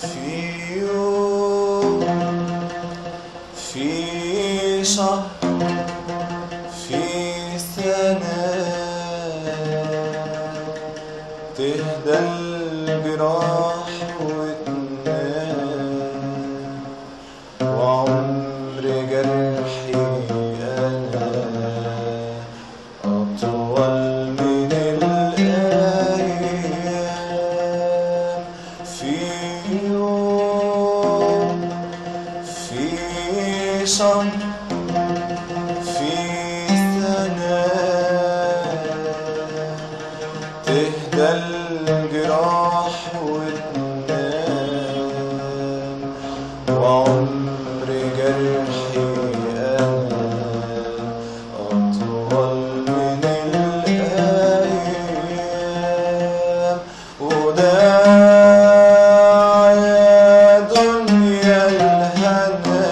في يوم في شهر في سنة تهدى الجراح وتنام وعمر جرحي أنا أطول من الأيام في يوم في شهر في سنة تهدى الجراح وتنام وعمر جرحي أنا أطول من الأيام وداع يا دنيا الهنا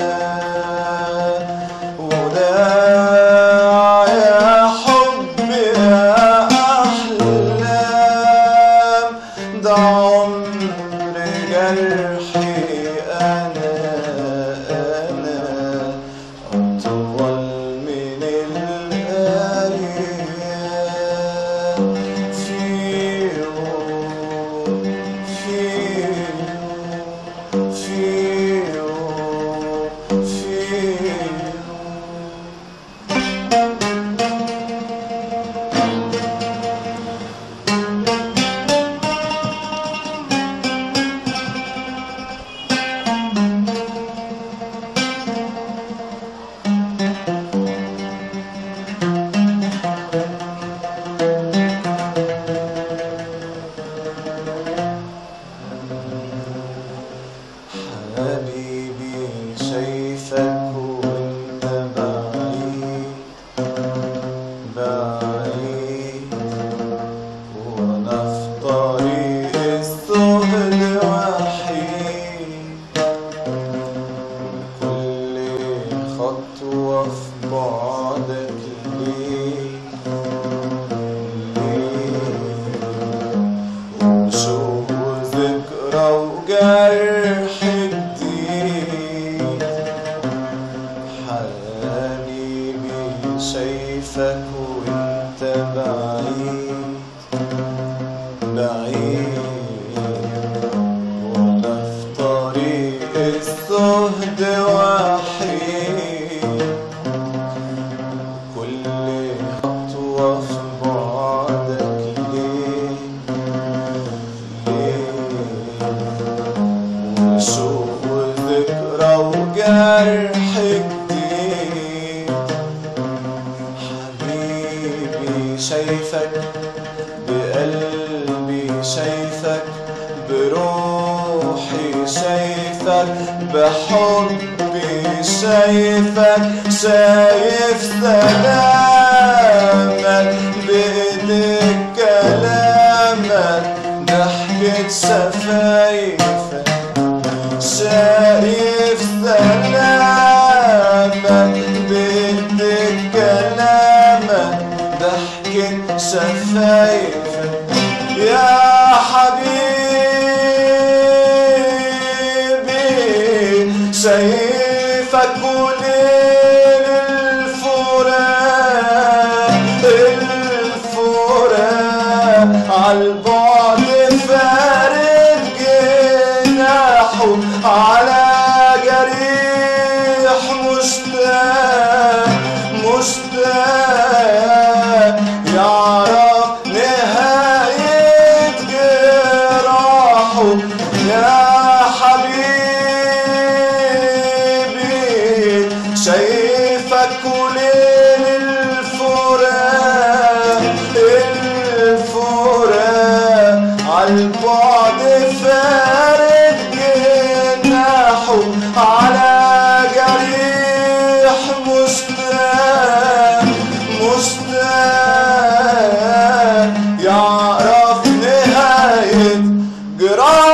وداع يا حب يا أحلام ده عمر جرحي أنا أنا أطول من الأيام في يوم في يوم في يوم في يوم حبيبي شايفك وانت بعيد بعيد وانا في طريق السهل وحيد كل خطوة في بعدك ليه ليه وشوق وذكرى وجرح جديد حبيبي شايفك وانت بعيد بعيد وانا في طريق الزهد وحيد كل خطوة في بعدك ليه وشوق وذكرى وجرح جديد حبيبي شايفك بقلبي شايفك بروحي شايفك بحبي شايفك شايف سلامك بإيديك كلامك ضحكة شفايفك شايف سلامك بإيديك كلامك ضحكة شفايفك يا حبيبي شايفك وليل الفراق الفراق عالبعد فارق جناحه على جريح مشتاق مشتاق يعرف نهاية جراحه يا حبيبي شايفك وليل الفراق الفراق عالبعد فارق جناحه على جريح مشتاق مشتاق يعرف نهاية جراح